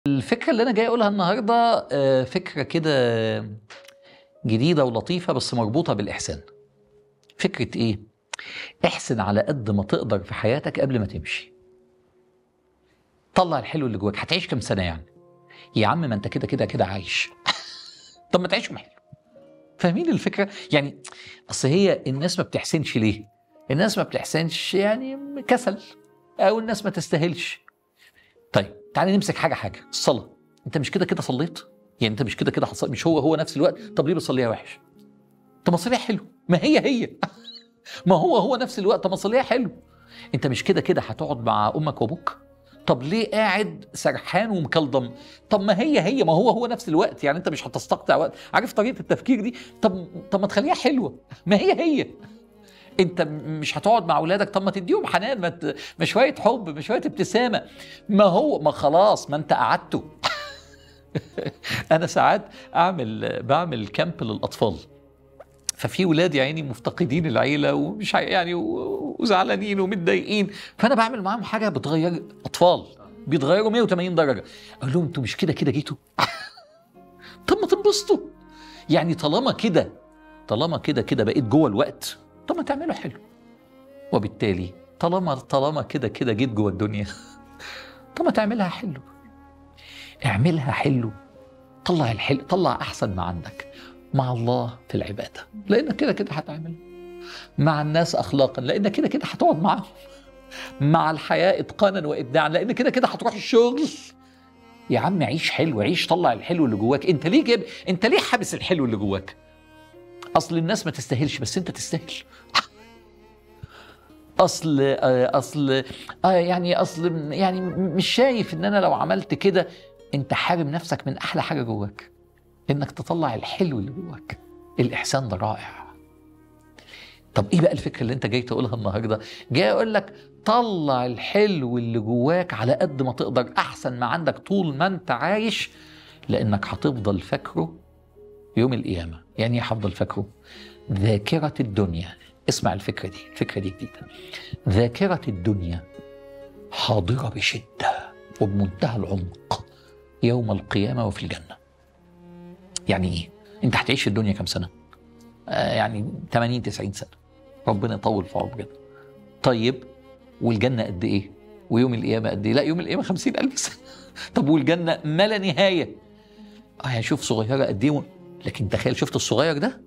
الفكرة اللي أنا جاي أقولها النهاردة آه، فكرة كده جديدة ولطيفة بس مربوطة بالإحسان. فكرة إيه؟ احسن على قد ما تقدر في حياتك قبل ما تمشي. طلع الحلو اللي جواك، هتعيش كام سنة يعني؟ يا عم ما أنت كده كده كده عايش. طب ما تعيشهم حلو. فاهمين الفكرة؟ يعني أصل هي الناس ما بتحسنش ليه؟ الناس ما بتحسنش يعني كسل أو الناس ما تستاهلش. طيب تعالى نمسك حاجه حاجه الصلاه انت مش كده كده صليت يعني انت مش كده كده حصل مش هو هو نفس الوقت طب ليه بتصليها وحش طب ما صليها حلو ما هي هي ما هو هو نفس الوقت طب ما صليها حلو انت مش كده كده هتقعد مع امك وابوك طب ليه قاعد سرحان ومكلضم طب ما هي هي ما هو هو نفس الوقت يعني انت مش هتستقطع وقت عارف طريقه التفكير دي طب طب ما تخليها حلوه ما هي هي انت م- مش هتقعد مع اولادك طب ما تديهم حنان ما, ت... ما شويه حب ما شويه ابتسامه ما هو ما خلاص ما انت قعدته انا ساعات اعمل بعمل كامب للاطفال ففي ولاد يا عيني مفتقدين العيله ومش عاي- يعني و- وزعلانين ومتضايقين فانا بعمل معاهم حاجه بتغير اطفال بيتغيروا 180 درجه اقول لهم انتوا مش كده كده جيتوا طب ما تنبسطوا يعني طالما كده طالما كده كده بقيت جوه الوقت طب ما تعمله حلو وبالتالي طالما طالما كده كده جيت جوه الدنيا طب ما تعملها حلو اعملها حلو طلع الحلو طلع احسن ما عندك مع الله في العباده لانك كده كده هتعمل مع الناس اخلاقا لانك كده كده هتقعد معاهم مع الحياه اتقانا وابداعا لان كده كده هتروح الشغل يا عم عيش حلو عيش طلع الحلو اللي جواك انت ليه جايب انت ليه حابس الحلو اللي جواك اصل الناس ما تستاهلش بس انت تستاهل اصل آه، اصل آه يعني اصل يعني م- مش شايف ان انا لو عملت كده انت حارم نفسك من احلى حاجه جواك انك تطلع الحلو اللي جواك الاحسان ده رائع طب ايه بقى الفكره اللي انت جاي تقولها النهارده جاي اقول لك طلع الحلو اللي جواك على قد ما تقدر احسن ما عندك طول ما انت عايش لانك هتفضل فاكره يوم القيامه يعني ايه هفضل فاكره ذاكره الدنيا اسمع الفكره دي الفكره دي جديده ذاكره الدنيا حاضره بشده وبمنتهى العمق يوم القيامه وفي الجنه يعني ايه انت هتعيش في الدنيا كام سنه آه يعني 80 90 سنه ربنا يطول في عمرنا طيب والجنه قد ايه ويوم القيامه قد ايه لا يوم القيامه 50 الف سنه طب والجنه ما لا نهايه اه يعني شوف صغيره قد ايه لكن تخيل شفت الصغير ده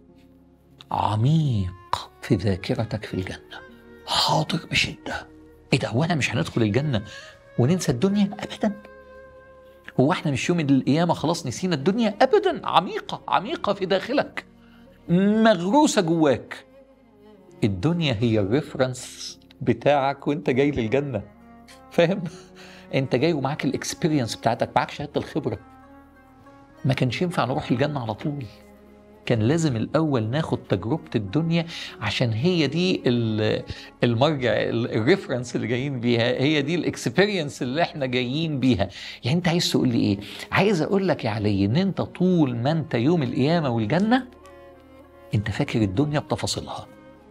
عميق في ذاكرتك في الجنه حاضر بشده ايه ده هو احنا مش هندخل الجنه وننسى الدنيا ابدا هو احنا مش يوم القيامه خلاص نسينا الدنيا ابدا عميقه عميقه في داخلك مغروسه جواك الدنيا هي الريفرنس بتاعك وانت جاي للجنه فاهم انت جاي ومعاك الاكسبيرينس بتاعتك معاك شهاده الخبره ما كانش ينفع نروح الجنه على طول كان لازم الاول ناخد تجربه الدنيا عشان هي دي ال- المرجع ال- الريفرنس اللي جايين بيها هي دي الاكسبيرينس اللي احنا جايين بيها يعني انت عايز تقول لي ايه عايز اقول لك يا علي ان انت طول ما انت يوم القيامه والجنه انت فاكر الدنيا بتفاصيلها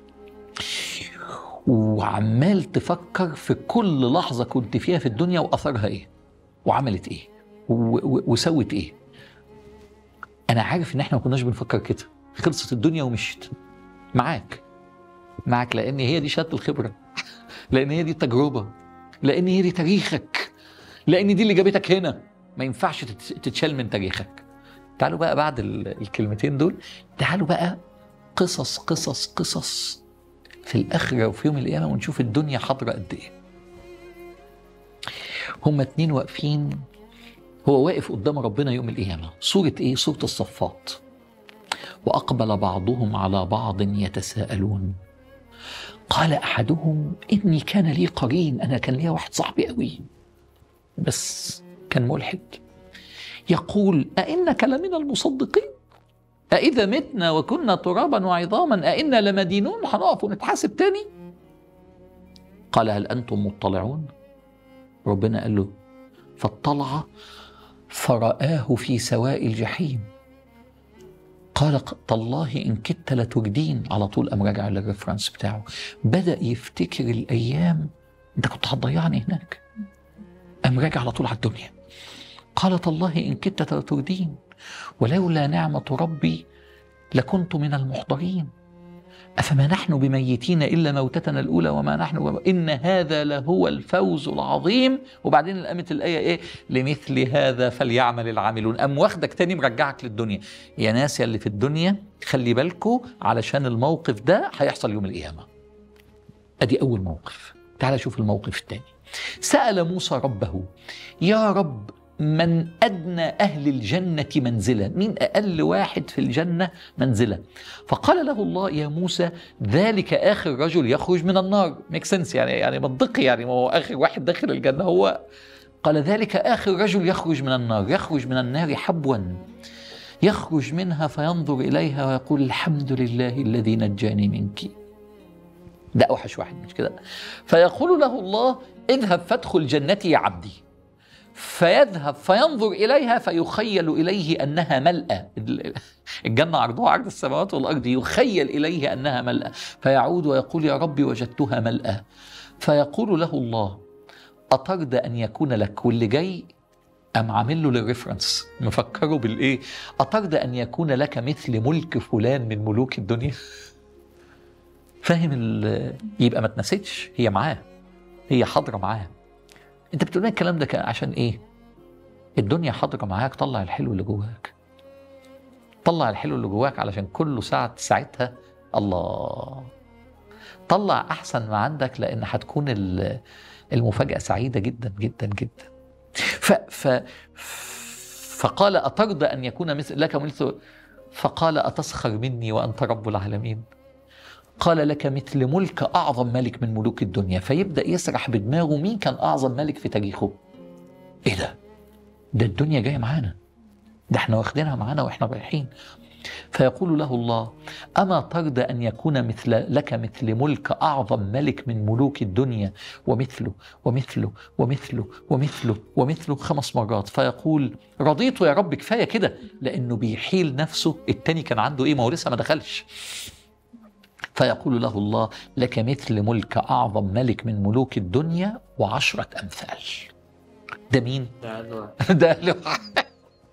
وعمال تفكر في كل لحظه كنت فيها في الدنيا واثرها ايه وعملت ايه و- و- وسوت ايه انا عارف ان احنا ما كناش بنفكر كده خلصت الدنيا ومشيت معاك معاك لان هي دي شهاده الخبره لان هي دي التجربه لان هي دي تاريخك لان دي اللي جابتك هنا ما ينفعش تت- تتشال من تاريخك تعالوا بقى بعد ال- الكلمتين دول تعالوا بقى قصص قصص قصص في الاخره وفي يوم القيامه ونشوف الدنيا حاضره قد ايه هما اتنين واقفين هو واقف قدام ربنا يوم القيامة سورة إيه؟ سورة الصفات وأقبل بعضهم على بعض يتساءلون قال أحدهم إني كان لي قرين أنا كان لي واحد صاحبي قوي بس كان ملحد يقول أئنك لمن المصدقين أإذا متنا وكنا ترابا وعظاما أئنا لمدينون هنقف ونتحاسب تاني قال هل أنتم مطلعون ربنا قال له فاطلع فرآه في سواء الجحيم قال ق- تالله إن كدت لتجدين على طول قام راجع للريفرنس بتاعه بدأ يفتكر الأيام أنت كنت هتضيعني هناك قام راجع على طول على الدنيا قال تالله إن كدت لتردين ولولا نعمة ربي لكنت من المحضرين أفما نحن بميتين إلا موتتنا الأولى وما نحن بم... إن هذا لهو الفوز العظيم وبعدين قامت الآية إيه لمثل هذا فليعمل العاملون أم واخدك تاني مرجعك للدنيا يا ناس يا اللي في الدنيا خلي بالكوا علشان الموقف ده هيحصل يوم القيامة أدي أول موقف تعال شوف الموقف الثاني سأل موسى ربه يا رب من أدنى أهل الجنة منزلة مين أقل واحد في الجنة منزلة فقال له الله يا موسى ذلك آخر رجل يخرج من النار ميك سنس يعني يعني منطقي يعني ما هو آخر واحد داخل الجنة هو قال ذلك آخر رجل يخرج من النار يخرج من النار حبوا يخرج منها فينظر إليها ويقول الحمد لله الذي نجاني منك ده أوحش واحد مش كده فيقول له الله اذهب فادخل جنتي يا عبدي فيذهب فينظر إليها فيخيل إليه أنها ملأى الجنة عرضها عرض السماوات والأرض يخيل إليه أنها ملأى فيعود ويقول يا ربي وجدتها ملأى فيقول له الله أترضى أن يكون لك واللي جاي أم عامل له للريفرنس مفكره بالإيه أترضى أن يكون لك مثل ملك فلان من ملوك الدنيا فاهم يبقى ما تنسيتش هي معاه هي حاضرة معاه انت بتقول الكلام ده عشان ايه الدنيا حاضره معاك طلع الحلو اللي جواك طلع الحلو اللي جواك علشان كله ساعة ساعتها الله طلع احسن ما عندك لان هتكون المفاجاه سعيده جدا جدا جدا ف ف فقال اترضى ان يكون مثل لك مثل فقال اتسخر مني وانت رب العالمين قال لك مثل ملك أعظم ملك من ملوك الدنيا فيبدأ يسرح بدماغه مين كان أعظم ملك في تاريخه إيه ده ده الدنيا جاية معانا ده احنا واخدينها معانا واحنا رايحين فيقول له الله أما ترضى أن يكون مثل لك مثل ملك أعظم ملك من ملوك الدنيا ومثله ومثله ومثله ومثله ومثله خمس مرات فيقول رضيت يا رب كفاية كده لأنه بيحيل نفسه التاني كان عنده إيه ما هو لسه ما دخلش فيقول له الله لك مثل ملك أعظم ملك من ملوك الدنيا وعشرة أمثال ده مين؟ ده لوحده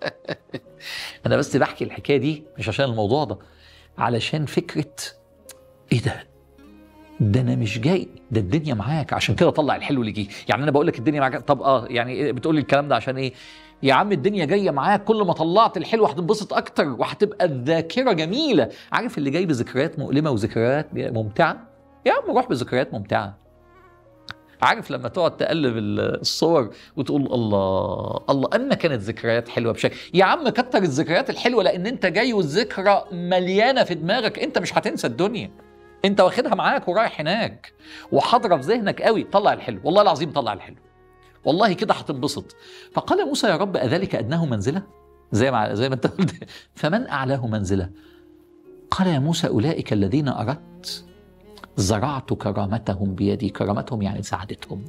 أنا بس بحكي الحكاية دي مش عشان الموضوع ده علشان فكرة إيه ده؟ ده انا مش جاي ده الدنيا معاك عشان كده طلع الحلو اللي جه يعني انا بقول لك الدنيا معاك طب اه يعني بتقول لي الكلام ده عشان ايه يا عم الدنيا جايه معاك كل ما طلعت الحلو هتنبسط اكتر وهتبقى الذاكره جميله عارف اللي جاي بذكريات مؤلمه وذكريات ممتعه يا عم روح بذكريات ممتعه عارف لما تقعد تقلب الصور وتقول الله الله اما كانت ذكريات حلوه بشكل يا عم كتر الذكريات الحلوه لان انت جاي والذكرى مليانه في دماغك انت مش هتنسى الدنيا انت واخدها معاك ورايح هناك وحاضره في ذهنك قوي طلع الحلو والله العظيم طلع الحلو والله كده هتنبسط فقال موسى يا رب أذلك أدناه منزلة زي ما زي ما انت قلت فمن أعلاه منزلة قال يا موسى أولئك الذين أردت زرعت كرامتهم بيدي كرامتهم يعني سعادتهم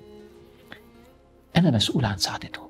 أنا مسؤول عن سعادتهم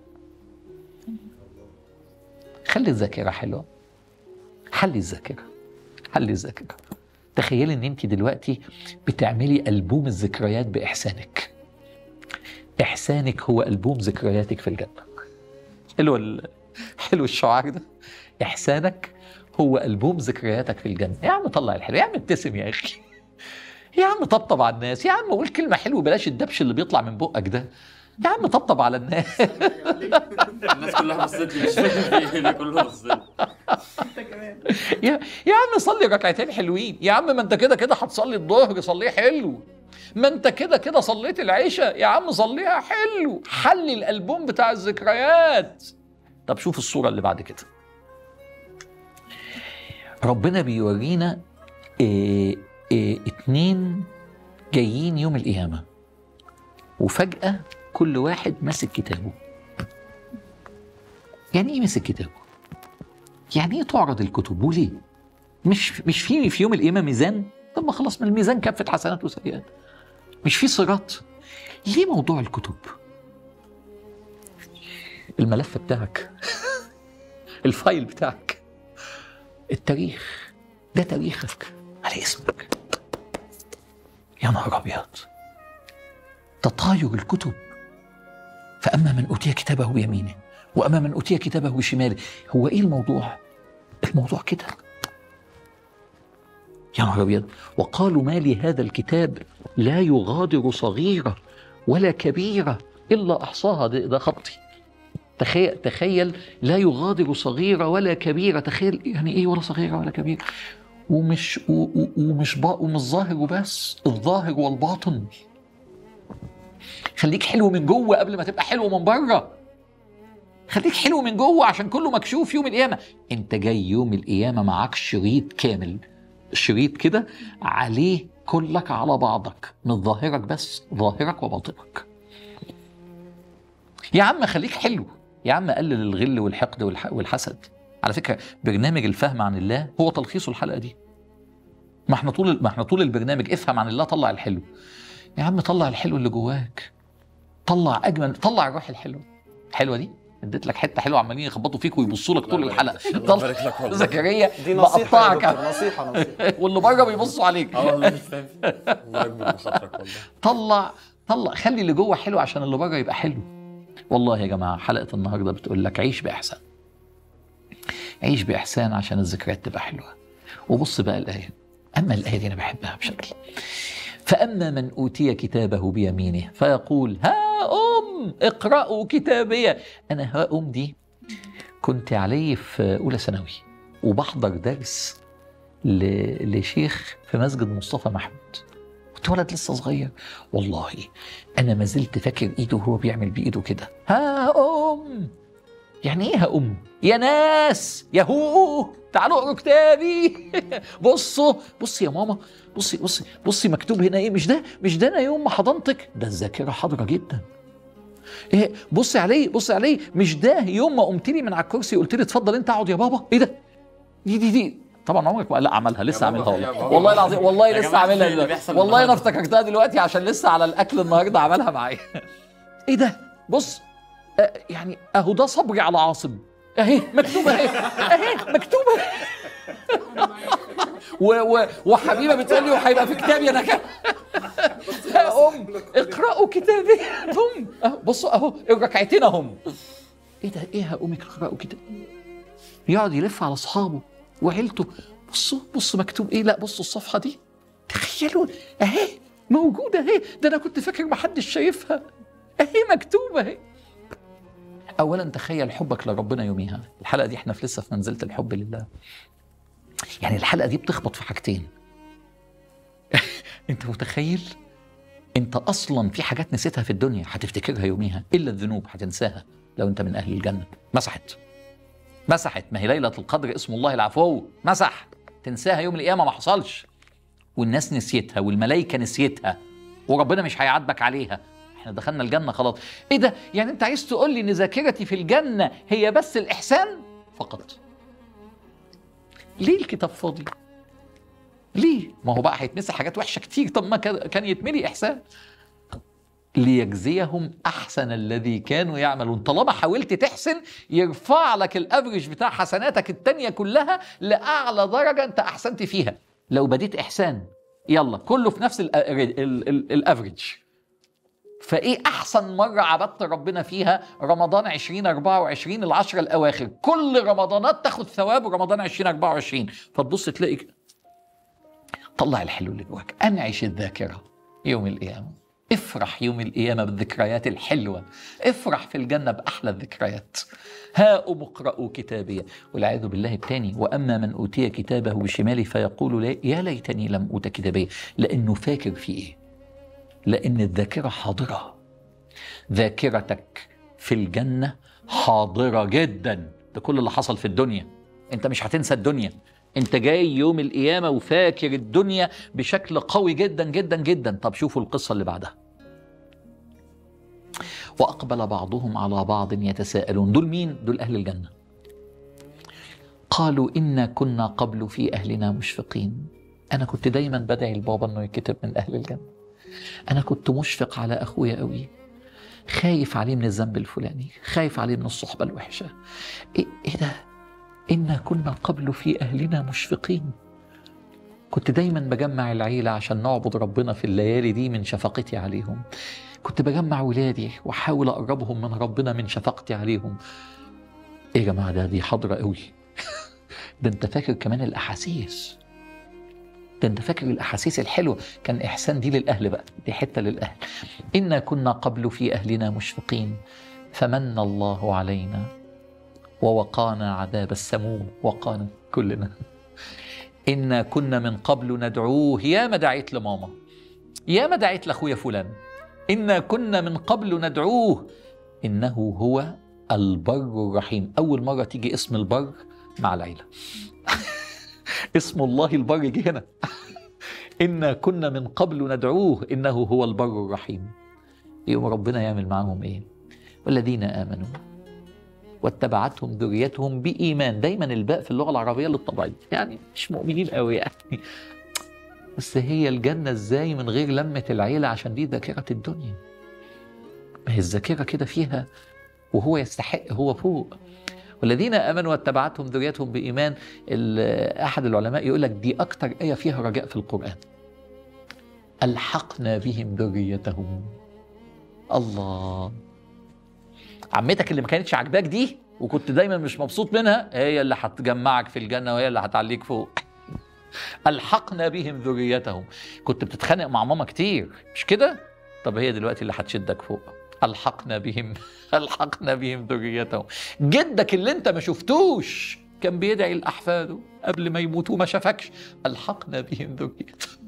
خلي الذاكرة حلوة حلي الذاكرة حلي الذاكرة تخيلي ان انت دلوقتي بتعملي ألبوم الذكريات بإحسانك إحسانك هو ألبوم ذكرياتك في الجنة حلو ال... حلو الشعار ده إحسانك هو ألبوم ذكرياتك في الجنة يا عم طلع الحلو يا عم ابتسم يا أخي يا عم طبطب على الناس يا عم قول كلمة حلوة بلاش الدبش اللي بيطلع من بقك ده يا عم طبطب على الناس الناس كلها بصت لي مش فاهم ايه كلها بصت انت كمان يا يا عم صلي ركعتين حلوين يا عم ما انت كده كده هتصلي الظهر صليه حلو ما انت كده كده صليت العشاء يا عم صليها حلو حلي الالبوم بتاع الذكريات طب شوف الصوره اللي بعد كده ربنا بيورينا إيه إيه اتنين جايين يوم القيامه وفجاه كل واحد ماسك كتابه يعني ايه ماسك كتابه يعني ايه تعرض الكتب وليه مش مش في في يوم القيامه ميزان طب ما خلاص من الميزان كافه حسنات وسيئات مش في صراط ليه موضوع الكتب الملف بتاعك الفايل بتاعك التاريخ ده تاريخك على اسمك يا نهار ابيض تطاير الكتب فاما من اوتي كتابه بيمينه واما من اوتي كتابه بشماله هو ايه الموضوع الموضوع كده يا نهار ابيض وقالوا ما لهذا الكتاب لا يغادر صغيره ولا كبيره الا احصاها ده, ده خطي تخيل تخيل لا يغادر صغيره ولا كبيره تخيل يعني ايه ولا صغيره ولا كبيره ومش و- و- ومش با ومش ظاهر وبس الظاهر والباطن خليك حلو من جوه قبل ما تبقى حلو من بره خليك حلو من جوه عشان كله مكشوف يوم القيامه انت جاي يوم القيامه معاك شريط كامل شريط كده عليه كلك على بعضك من ظاهرك بس ظاهرك وباطنك يا عم خليك حلو يا عم قلل الغل والحقد والح- والحسد على فكره برنامج الفهم عن الله هو تلخيص الحلقه دي ما احنا طول ما احنا طول البرنامج افهم عن الله طلع الحلو يا عم طلع الحلو اللي جواك طلع اجمل طلع الروح الحلوه الحلوه دي اديت لك حته حلوه عمالين يخبطوا فيك ويبصوا لك طول الحلقه الله طلع يبارك لك والله. زكريا دي نصيحة يا بقطعك دكتور نصيحة نصيحة واللي بره بيبصوا عليك اه والله مش فاهم فيه. الله يكبر بخاطرك والله طلع طلع خلي اللي جوه حلو عشان اللي بره يبقى حلو والله يا جماعه حلقه النهارده بتقول لك عيش باحسان عيش باحسان عشان الذكريات تبقى حلوه وبص بقى الايه اما الايه دي انا بحبها بشكل فاما من اوتي كتابه بيمينه فيقول ها ام اقرأوا كتابيه انا ها ام دي كنت علي في اولى ثانوي وبحضر درس ل- لشيخ في مسجد مصطفى محمود كنت ولد لسه صغير والله انا ما زلت فاكر ايده وهو بيعمل بايده كده ها ام يعني ايه ها ام يا ناس يا هو تعالوا اقروا كتابي بصوا بصي يا ماما بصي بصي بصي مكتوب هنا ايه مش ده مش ده انا يوم ما حضنتك ده الذاكره حاضره جدا ايه بصي عليه بصي عليه مش ده يوم ما قمت لي من على الكرسي قلت لي اتفضل انت اقعد يا بابا ايه ده دي دي دي طبعا عمرك ما لا عملها لسه يا عاملها بابا، يا والله بابا. والله العظيم والله يا لسه جماعة عاملها اللي دلوقتي بيحصل والله انا النهاردة. افتكرتها دلوقتي عشان لسه على الاكل النهارده عملها معايا ايه ده بص آه يعني اهو ده صبري على عاصم اهي مكتوبه اهي اهي مكتوبه و و وحبيبه بتقول لي وهيبقى في كتابي انا كمان يا ام اقرأوا كتابي هم أهو بصوا اهو الركعتين اهم ايه ده ايه يا امي اقرأوا كتابي يقعد يلف على اصحابه وعيلته بصوا بصوا مكتوب ايه لا بصوا الصفحه دي تخيلوا اهي موجوده اهي ده انا كنت فاكر محدش شايفها اهي مكتوبه اهي اولا تخيل حبك لربنا يوميها الحلقه دي احنا في لسه في منزله الحب لله يعني الحلقه دي بتخبط في حاجتين انت متخيل انت اصلا في حاجات نسيتها في الدنيا هتفتكرها يوميها الا الذنوب هتنساها لو انت من اهل الجنه مسحت مسحت ما هي ليله القدر اسم الله العفو مسح تنساها يوم القيامه ما حصلش والناس نسيتها والملائكه نسيتها وربنا مش هيعاتبك عليها احنا دخلنا الجنه خلاص ايه ده يعني انت عايز تقول لي ان ذاكرتي في الجنه هي بس الاحسان فقط ليه الكتاب فاضي ليه ما هو بقى هيتمسح حاجات وحشه كتير طب ما كان كان يتملي احسان ليجزيهم احسن الذي كانوا يعملون طالما حاولت تحسن يرفع لك الافرج بتاع حسناتك التانية كلها لاعلى درجه انت احسنت فيها لو بديت احسان يلا كله في نفس ال- ال- ال- الافرج فايه احسن مره عبدت ربنا فيها رمضان 2024 العشرة الاواخر كل رمضانات تاخد ثواب رمضان 2024 فتبص تلاقي طلع الحلو اللي جواك انعش الذاكره يوم القيامه افرح يوم القيامة بالذكريات الحلوة افرح في الجنة بأحلى الذكريات هاؤم اقرأوا كتابي والعياذ بالله التاني وأما من أوتي كتابه بشماله فيقول لا يا ليتني لم أوت كتابي لأنه فاكر في إيه لأن الذاكرة حاضرة ذاكرتك في الجنة حاضرة جدا ده كل اللي حصل في الدنيا انت مش هتنسى الدنيا انت جاي يوم القيامة وفاكر الدنيا بشكل قوي جدا جدا جدا طب شوفوا القصة اللي بعدها وأقبل بعضهم على بعض يتساءلون دول مين؟ دول أهل الجنة قالوا إنا كنا قبل في أهلنا مشفقين أنا كنت دايما بدعي لبابا إنه يكتب من أهل الجنة أنا كنت مشفق على أخويا قوي خايف عليه من الذنب الفلاني خايف عليه من الصحبة الوحشة إيه, إيه ده؟ إنا كنا قبل في أهلنا مشفقين كنت دايما بجمع العيلة عشان نعبد ربنا في الليالي دي من شفقتي عليهم كنت بجمع ولادي واحاول اقربهم من ربنا من شفقتي عليهم ايه يا جماعه ده دي حاضره قوي ده انت فاكر كمان الاحاسيس ده انت فاكر الاحاسيس الحلوه كان احسان دي للاهل بقى دي حته للاهل انا كنا قبل في اهلنا مشفقين فمن الله علينا ووقانا عذاب السموم وقانا كلنا انا كنا من قبل ندعوه يا ما دعيت لماما يا ما دعيت لاخويا فلان انا كنا من قبل ندعوه انه هو البر الرحيم اول مره تيجي اسم البر مع العيله اسم الله البر جه هنا إنا كنا من قبل ندعوه إنه هو البر الرحيم يوم ربنا يعمل معاهم إيه والذين آمنوا واتبعتهم ذريتهم بإيمان دايما الباء في اللغة العربية للطبيعية يعني مش مؤمنين قوي يعني بس هي الجنة ازاي من غير لمة العيلة عشان دي ذاكرة الدنيا ما هي الذاكرة كده فيها وهو يستحق هو فوق والذين امنوا واتبعتهم ذريتهم بايمان ال- احد العلماء يقول لك دي اكتر ايه فيها رجاء في القران الحقنا بهم ذريتهم الله عمتك اللي ما كانتش عاجباك دي وكنت دايما مش مبسوط منها هي اللي هتجمعك في الجنه وهي اللي هتعليك فوق الحقنا بهم ذريتهم كنت بتتخانق مع ماما كتير مش كده طب هي دلوقتي اللي هتشدك فوق الحقنا بهم الحقنا بهم ذريتهم جدك اللي انت ما شفتوش كان بيدعي لاحفاده قبل ما يموتوا ما شافكش الحقنا بهم ذريتهم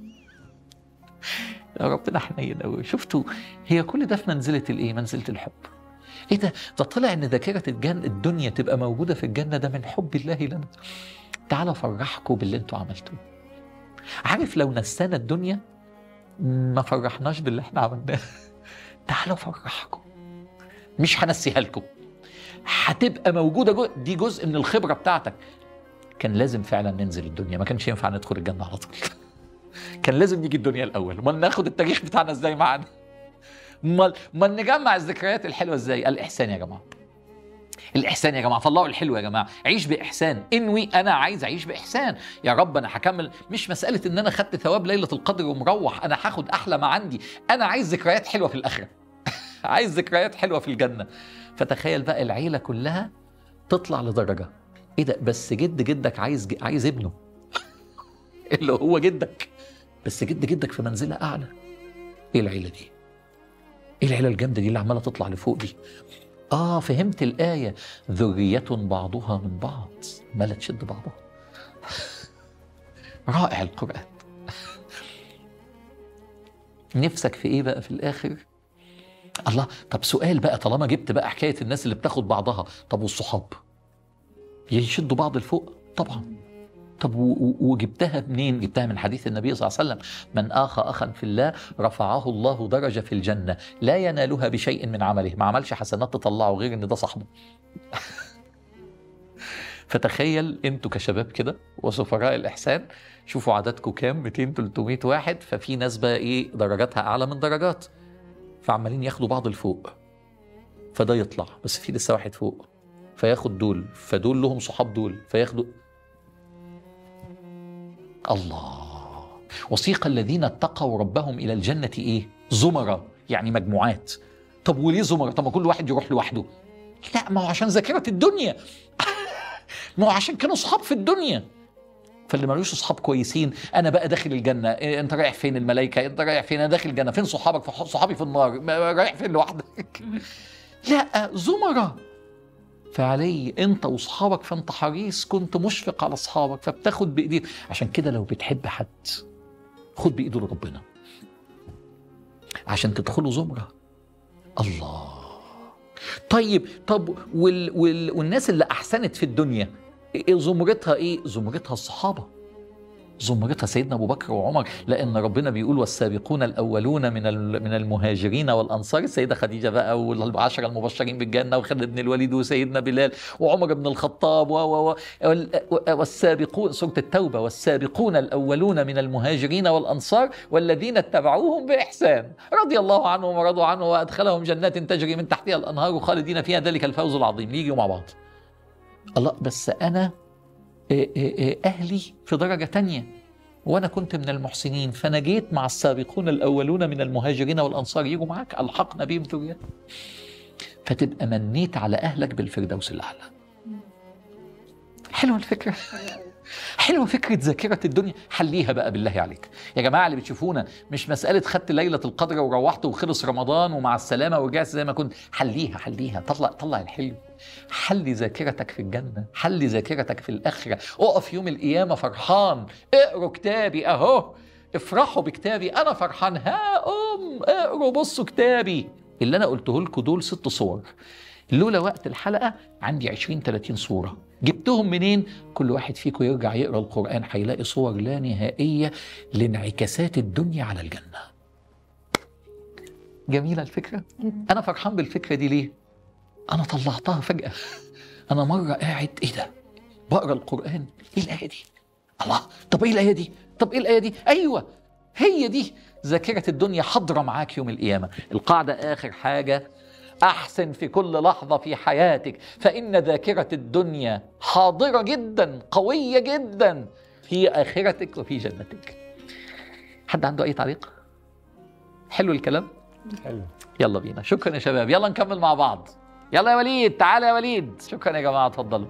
يا ربنا حنين قوي شفتوا هي كل ده في منزله الايه منزله الحب ايه ده ده طلع ان ذاكره الجنة الدنيا تبقى موجوده في الجنه ده من حب الله لنا تعالوا افرحكم باللي انتوا عملتوه عارف لو نسانا الدنيا ما فرحناش باللي احنا عملناه تعالوا افرحكم مش هنسيها لكم هتبقى موجوده جو... دي جزء من الخبره بتاعتك كان لازم فعلا ننزل الدنيا ما كانش ينفع ندخل الجنه على طول كان لازم نيجي الدنيا الاول امال ناخد التاريخ بتاعنا ازاي معانا امال امال نجمع الذكريات الحلوه ازاي الاحسان يا جماعه الاحسان يا جماعه طلعوا الحلو يا جماعه عيش باحسان انوي انا عايز اعيش باحسان يا رب انا هكمل مش مساله ان انا خدت ثواب ليله القدر ومروح انا هاخد احلى ما عندي انا عايز ذكريات حلوه في الاخره عايز ذكريات حلوه في الجنه فتخيل بقى العيله كلها تطلع لدرجه ايه ده بس جد جدك عايز عايز ابنه اللي هو جدك بس جد جدك في منزله اعلى ايه العيله دي ايه العيله الجامده دي اللي عماله تطلع لفوق دي اه فهمت الايه ذريه بعضها من بعض عماله تشد بعضها رائع القران نفسك في ايه بقى في الاخر الله طب سؤال بقى طالما جبت بقى حكايه الناس اللي بتاخد بعضها طب والصحاب يشدوا بعض لفوق طبعا طب و- و- وجبتها منين؟ جبتها من حديث النبي صلى الله عليه وسلم من آخى أخا في الله رفعه الله درجة في الجنة لا ينالها بشيء من عمله ما عملش حسنات تطلعه غير إن ده صاحبه فتخيل انتوا كشباب كده وسفراء الإحسان شوفوا عددكم كام 200 300 واحد ففي ناس بقى إيه درجاتها أعلى من درجات فعمالين ياخدوا بعض لفوق فده يطلع بس في لسه واحد فوق فياخد دول فدول لهم صحاب دول فياخدوا الله وسيق الذين اتقوا ربهم الى الجنه ايه زمرة يعني مجموعات طب وليه زمرة طب ما كل واحد يروح لوحده لا ما هو عشان ذاكره الدنيا ما هو عشان كانوا صحاب في الدنيا فاللي ملوش اصحاب كويسين انا بقى داخل الجنه إيه انت رايح فين الملائكه انت رايح فين انا داخل الجنه فين صحابك فح- صحابي في النار ما- رايح فين لوحدك لا زمره فعلي انت واصحابك فانت حريص كنت مشفق على اصحابك فبتاخد بايديه عشان كده لو بتحب حد خد بايده لربنا عشان تدخلوا زمره الله طيب طب وال وال والناس اللي احسنت في الدنيا إيه زمرتها ايه زمرتها الصحابه زمرتها سيدنا ابو بكر وعمر لان ربنا بيقول والسابقون الاولون من ال- من المهاجرين والانصار السيده خديجه بقى والعشره المبشرين بالجنه وخالد بن الوليد وسيدنا بلال وعمر بن الخطاب و و و وال- والسابقون سوره التوبه والسابقون الاولون من المهاجرين والانصار والذين اتبعوهم باحسان رضي الله عنهم ورضوا عنه وادخلهم جنات تجري من تحتها الانهار خالدين فيها ذلك الفوز العظيم يجوا مع بعض الله بس انا إيه إيه إيه أهلي في درجة تانية وأنا كنت من المحسنين فأنا جيت مع السابقون الأولون من المهاجرين والأنصار يجوا معاك ألحقنا بهم ذريتهم فتبقى منيت على أهلك بالفردوس الأعلى حلوه الفكره حلوه فكره ذاكره الدنيا حليها بقى بالله عليك يا جماعه اللي بتشوفونا مش مساله خدت ليله القدر وروحت وخلص رمضان ومع السلامه ورجعت زي ما كنت حليها حليها طلع طلع الحلو حلي ذاكرتك في الجنه حلي ذاكرتك في الاخره اقف يوم القيامه فرحان اقروا كتابي اهو افرحوا بكتابي انا فرحان ها ام اقروا بصوا كتابي اللي انا قلته لكم دول ست صور لولا وقت الحلقه عندي 20 30 صوره جبتهم منين كل واحد فيكم يرجع يقرا القران هيلاقي صور لا نهائيه لانعكاسات الدنيا على الجنه جميله الفكره انا فرحان بالفكره دي ليه انا طلعتها فجاه انا مره قاعد ايه ده بقرا القران ايه الايه دي الله طب ايه الايه دي طب ايه الايه دي ايوه هي دي ذاكره الدنيا حاضره معاك يوم القيامه القاعده اخر حاجه احسن في كل لحظه في حياتك فان ذاكره الدنيا حاضره جدا قويه جدا في اخرتك وفي جنتك حد عنده اي تعليق حلو الكلام حلو يلا بينا شكرا يا شباب يلا نكمل مع بعض يلا يا وليد تعالى يا وليد شكرا يا جماعه اتفضلوا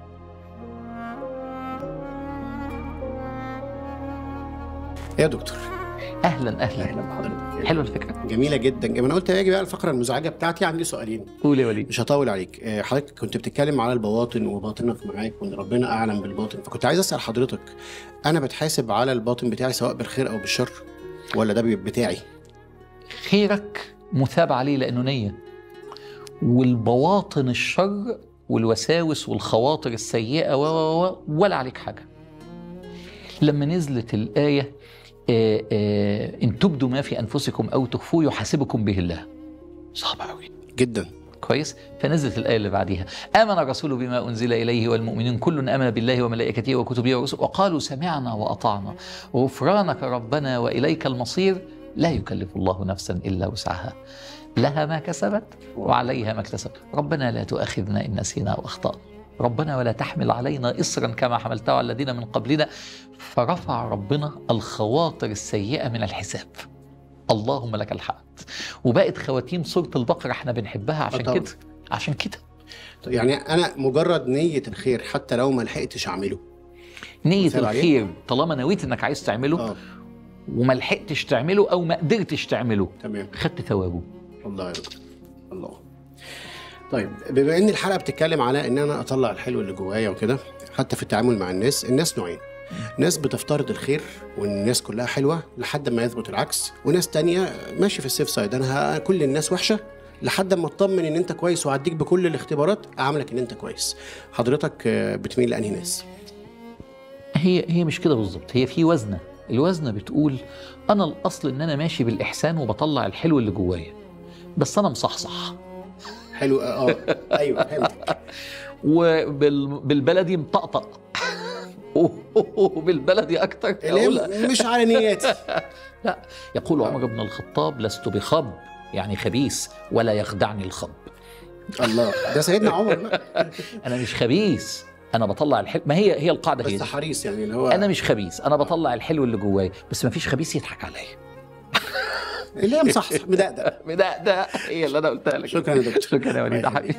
يا دكتور اهلا اهلا اهلا بحضرتك حلوه الفكره جميله جدا جميل انا قلت هاجي بقى الفقره المزعجه بتاعتي عندي سؤالين قول يا وليد مش هطول عليك آه، حضرتك كنت بتتكلم على البواطن وباطنك معاك وان ربنا اعلم بالباطن فكنت عايز اسال حضرتك انا بتحاسب على الباطن بتاعي سواء بالخير او بالشر ولا ده بي- بتاعي خيرك مثاب عليه لانه نيه والبواطن الشر والوساوس والخواطر السيئه و و و ولا عليك حاجه لما نزلت الايه آه، آه، ان تبدوا ما في انفسكم او تخفوه يحاسبكم به الله صعب قوي جدا كويس فنزلت الآية اللي بعديها آمن الرسول بما أنزل إليه والمؤمنون كل آمن بالله وملائكته وكتبه ورسله وقالوا سمعنا وأطعنا غفرانك ربنا وإليك المصير لا يكلف الله نفسا إلا وسعها لها ما كسبت وعليها ما اكتسبت ربنا لا تؤاخذنا إن نسينا أو أخطأنا ربنا ولا تحمل علينا إصرا كما حملته على الذين من قبلنا فرفع ربنا الخواطر السيئة من الحساب اللهم لك الحمد وبقت خواتيم سورة البقرة احنا بنحبها عشان طبعا. كده عشان كده طيب يعني انا مجرد نيه الخير حتى لو ما لحقتش اعمله نية مثال عليه؟ الخير طالما نويت انك عايز تعمله اه وما لحقتش تعمله او ما قدرتش تعمله تمام خدت ثوابه الله يا دكتور الله طيب بما ان الحلقه بتتكلم على ان انا اطلع الحلو اللي جوايا وكده حتى في التعامل مع الناس الناس نوعين ناس بتفترض الخير وان الناس كلها حلوه لحد ما يثبت العكس وناس تانية ماشي في السيف سايد انا ه- كل الناس وحشه لحد ما اطمن ان انت كويس وهديك بكل الاختبارات اعاملك ان انت كويس حضرتك آه، بتميل لانهي ناس هي هي مش كده بالظبط هي في وزنه الوزنه بتقول انا الاصل ان انا ماشي بالاحسان وبطلع الحلو اللي جوايا بس انا مصحصح حلو اه آه، ايوه فهمتك وبالبلدي مطقطق وبالبلدي اكتر اللي أقول هي مش على نياتي لا يقول عمر بن الخطاب لست بخب يعني خبيث ولا يخدعني الخب الله ده سيدنا عمر بقى انا مش خبيث انا بطلع الحلو ما هي هي القاعده هي بس دي. حريص يعني اللي هو انا مش خبيث انا بطلع الحلو اللي جوايا بس ما فيش خبيث يضحك عليا اللي هي مصحصح مدقدق ده ده هي اللي انا قلتها لك شكرا يا دكتور شكرا يا وليد يا حبيبي